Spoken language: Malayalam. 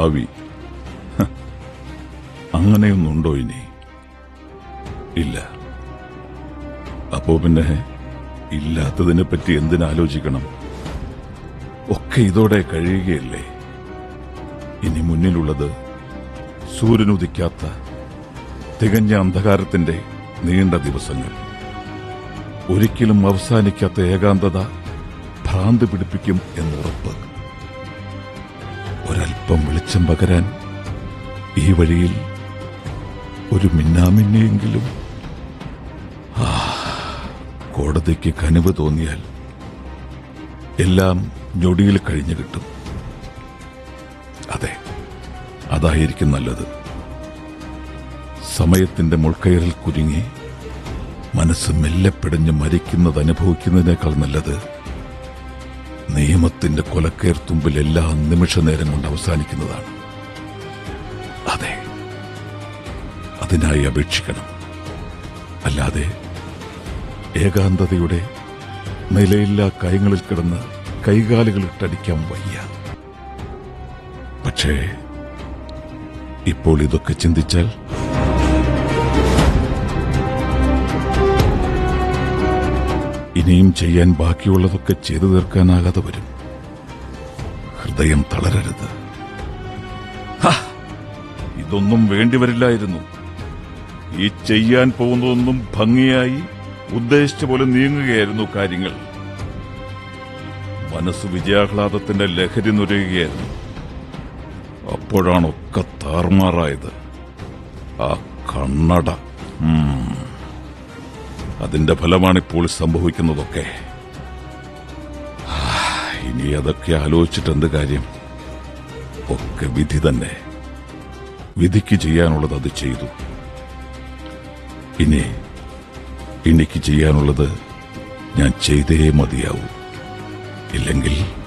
ഭാവി ഹ, അങ്ങനെയൊന്നുണ്ടോ ഇനി ഇല്ല അപ്പോ പിന്നെ ഇല്ലാത്തതിനെ പറ്റി എന്തിനാലോചിക്കണം ഒക്കെ ഇതോടെ കഴിയുകയല്ലേ ഇനി മുന്നിലുള്ളത് സൂര്യനുദിക്കാത്ത തികഞ്ഞ അന്ധകാരത്തിന്റെ നീണ്ട ദിവസങ്ങൾ ഒരിക്കലും അവസാനിക്കാത്ത ഏകാന്തത ഭ്രാന്ത് പിടിപ്പിക്കും എന്നുറപ്പ് ഒരൽപ്പം വെളിച്ചം പകരാൻ ഈ വഴിയിൽ ഒരു മിന്നാമിന്നെയെങ്കിലും ആ, കോടതിക്ക് കനിവ് തോന്നിയാൽ എല്ലാം ഞൊടിയിൽ കഴിഞ്ഞു കിട്ടും അതെ അതായിരിക്കും നല്ലത് സമയത്തിന്റെ മുൾക്കയറിൽ കുരുങ്ങി മനസ്സ് മെല്ലെ പിടഞ്ഞ് മരിക്കുന്നത് അനുഭവിക്കുന്നതിനേക്കാൾ നല്ലത് നിയമത്തിന്റെ കൊലക്കയർ തുമ്പിൽ എല്ലാ നിമിഷ നേരം കൊണ്ട് അവസാനിക്കുന്നതാണ് അതെ അതിനായി അപേക്ഷിക്കണം അല്ലാതെ ഏകാന്തതയുടെ നിലയില്ലാ കയങ്ങളിൽ കിടന്ന് കൈകാലുകളിട്ടടിക്കാൻ വയ്യ പക്ഷേ ഇപ്പോൾ ഇതൊക്കെ ചിന്തിച്ചാൽ ഇനിയും ചെയ്യാൻ ബാക്കിയുള്ളതൊക്കെ ചെയ്തു തീർക്കാനാകാതെ വരും ഹൃദയം തളരരുത് ഹാ, ഇതൊന്നും വേണ്ടിവരില്ലായിരുന്നു ഈ ചെയ്യാൻ പോകുന്നതൊന്നും ഭംഗിയായി ഉദ്ദേശിച്ച പോലെ നീങ്ങുകയായിരുന്നു കാര്യങ്ങൾ മനസ്സ് വിജയാഹ്ലാദത്തിന്റെ ലഹരി നുരയുകയായിരുന്നു അപ്പോഴാണൊക്കെ താറുമാറായത് ആ കണ്ണട ഉം. അതിന്റെ ഫലമാണിപ്പോൾ സംഭവിക്കുന്നതൊക്കെ ആ, ഇനി അതൊക്കെ ആലോചിച്ചിട്ട് എന്ത് കാര്യം ഒക്കെ വിധി തന്നെ വിധിക്ക് ചെയ്യാനുള്ളത് അത് ചെയ്തു ഇനി എനിക്ക് ചെയ്യാനുള്ളത് ഞാൻ ചെയ്തേ മതിയാവൂ ഇല്ലെങ്കിൽ